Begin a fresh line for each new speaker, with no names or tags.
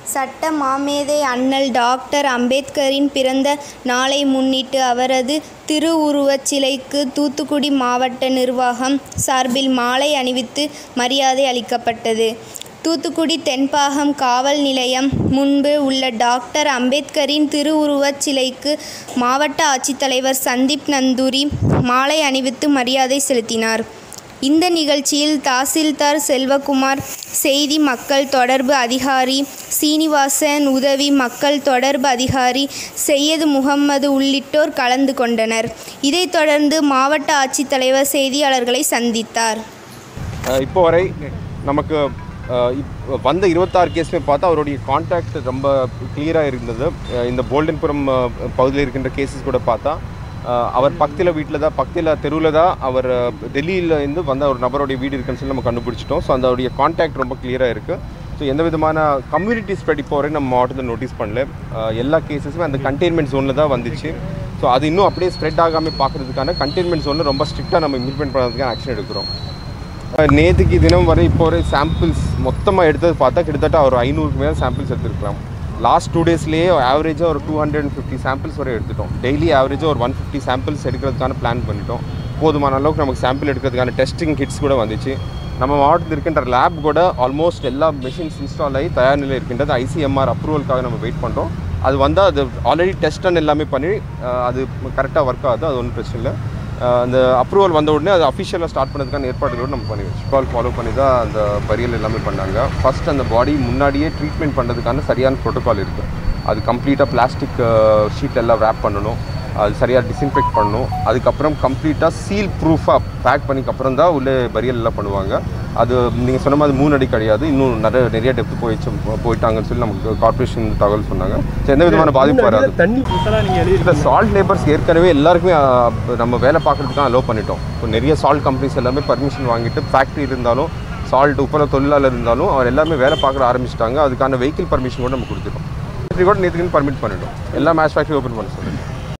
சட்ட மாமேதை அண்ணல் டாக்டர் அம்பேத்கரின் பிறந்த நாளை முன்னிட்டு அவரது திருவுருவச் சிலைக்கு தூத்துக்குடி மாவட்ட நிர்வாகம் சார்பில் மாலை அணிவித்து மரியாதை அளிக்கப்பட்டது. தூத்துக்குடி தென்பாகம் காவல் நிலையம் முன்பு உள்ள டாக்டர் அம்பேத்கரின் திருவுருவச் சிலைக்கு மாவட்ட ஆட்சித்தலைவர் சந்தீப் நந்தூரி மாலை அணிவித்து மரியாதை செலுத்தினார். இந்த நிகழ்ச்சியில் தாசில்தார் செல்வகுமார், செய்தி மக்கள் தொடர்பு அதிகாரி சீனிவாசன், உதவி மக்கள் தொடர்பு அதிகாரி செய்யது முகம்மது உள்ளிட்டோர் கலந்து கொண்டனர். இதைத் தொடர்ந்து மாவட்ட ஆட்சித்தலைவர் செய்தியாளர்களை சந்தித்தார்.
இப்போ வரை நமக்கு அஹ், இப்- வந்த இருபத்தாறு கேஸுமே பார்த்தா அவருடைய கான்டாக்ட் ரொம்ப கிளியராக இருந்தது அஹ், இந்த போல்டன்புரம் அஹ், பகுதியில் இருக்கின்ற கேசஸ் கூட பார்த்தா அஹ், அவர் பக்கத்தில் வீட்டில் தான் பக்கத்தில் தெருவில் தான் அவர் அஹ், டெல்லியில இருந்து வந்த ஒரு நபருடைய வீடு இருக்குன்னு சொல்லி நம்ம கண்டுபிடிச்சிட்டோம் ஸோ அதோடைய கான்டாக்ட் ரொம்ப கிளியராக இருக்குது ஸோ எந்த விதமான கம்யூனிட்டி ஸ்ப்ரெட் இப்போ வரை நம்ம மாவட்டத்தில் நோட்டீஸ் பண்ணல அஹ், எல்லா கேசஸுமே அந்த கண்டெய்ன்மெண்ட் ஜோனில் தான் வந்துச்சு ஸோ அது இன்னும் அப்படியே ஸ்ப்ரெட் ஆகாமல் பார்க்கறதுக்கான கண்டெய்ன்மெண்ட் ஜோனில் ரொம்ப ஸ்ட்ரிக்டாக நம்ம இம்ப்ளிமெண்ட் பண்ணுறதுக்கான ஆக்ஷன் எடுக்கிறோம் நேற்றுக்கு தினம் வரை இப்போ வரை சாம்பிள்ஸ் மொத்தமாக எடுத்தது பார்த்தா கிட்டத்தட்ட ஒரு ஐநூறுக்கு மேலே சாம்பிள்ஸ் எடுத்துருக்கலாம் லாஸ்ட் டூ டேஸ்லேயே ஆவரேஜாக ஒரு two hundred and fifty samples வரை எடுத்துட்டோம் டெய்லி ஆவரேஜாக ஒரு ஒன் ஃபிஃப்டி சாம்பிள்ஸ் எடுக்கிறதுக்கான பிளான் பண்ணிட்டோம் போதுமான அளவுக்கு நமக்கு சாம்பிள் எடுக்கிறதுக்கான டெஸ்டிங் கிட்ஸ் கூட வந்துச்சு நம்ம மாவட்டத்தில் இருக்கின்ற லேப் கூட ஆல்மோஸ்ட் எல்லா மெஷின்ஸ் இன்ஸ்டால் ஆகி தயார் நிலையில் இருக்கின்றது ஐசிஎம்ஆர் அப்ரூவலுக்காக நம்ம வெயிட் பண்ணுறோம் அது வந்தால் அது ஆல்ரெடி டெஸ்ட் அண்ட் எல்லாமே பண்ணி அஹ், அது கரெக்டாக ஒர்க் ஆகுது அது ஒன்றும் பிரச்சனை இல்லை அஹ் அந்த அப்ரூவல் வந்த உடனே அது அஃபிஷியலாக ஸ்டார்ட் பண்ணதுக்கான ஏற்பாடுகளோடு நம்ம பண்ணி வச்சு கால் ஃபாலோ பண்ணி தான் அந்த பரியல் எல்லாமே பண்ணாங்க ஃபர்ஸ்ட் அந்த பாடி முன்னாடியே ட்ரீட்மெண்ட் பண்ணுறதுக்கான சரியான ப்ரோட்டோகால் இருக்குது அது கம்ப்ளீட்டாக பிளாஸ்டிக் ஷீட் எல்லாம் ரேப் பண்ணணும் அது சரியாக டிஸ்இன்ஃபெக்ட் பண்ணணும் அதுக்கப்புறம் கம்ப்ளீட்டாக சீல் ப்ரூஃபாக பேக் பண்ணிக்கப்புறம் தான் உள்ளே பரியல் எல்லாம் பண்ணுவாங்க அது நீங்கள் சொன்ன மாதிரி மூணு அடி கிடையாது இன்னும் நிறைய நிறைய டெப்த் போயிடுச்சு போயிட்டாங்கன்னு சொல்லி நமக்கு கார்ப்பரேஷன் தகவல் சொன்னாங்க So, எந்த விதமான பாதிப்பு வராது
தண்ணி புத்தலா நீங்க எழுதி
இந்த சால்ட் லேபர்ஸ் ஏற்கனவே எல்லாருக்குமே அஹ், நம்ம வேலை பார்க்கறதுக்காக அலோவ் பண்ணிட்டோம் இப்போ நிறைய சால்ட் கம்பெனிஸ் எல்லாமே பர்மிஷன் வாங்கிட்டு ஃபேக்ட்ரி இருந்தாலும் சால்ட் உப்பள தொழிலாளர் இருந்தாலும் அவர் எல்லாமே வேலை பார்க்க ஆரம்பிச்சிட்டாங்க அதுக்கான வெஹிக்கிள் பர்மிஷன் கூட நம்ம கொடுத்துட்டோம் ஃபேக்ட்ரி கூட நேற்றுக்கு பர்மிட் பண்ணிட்டோம் எல்லா மேட்ச் ஃபேக்ட்ரி ஓப்பன் பண்ண சொல்லுங்கள்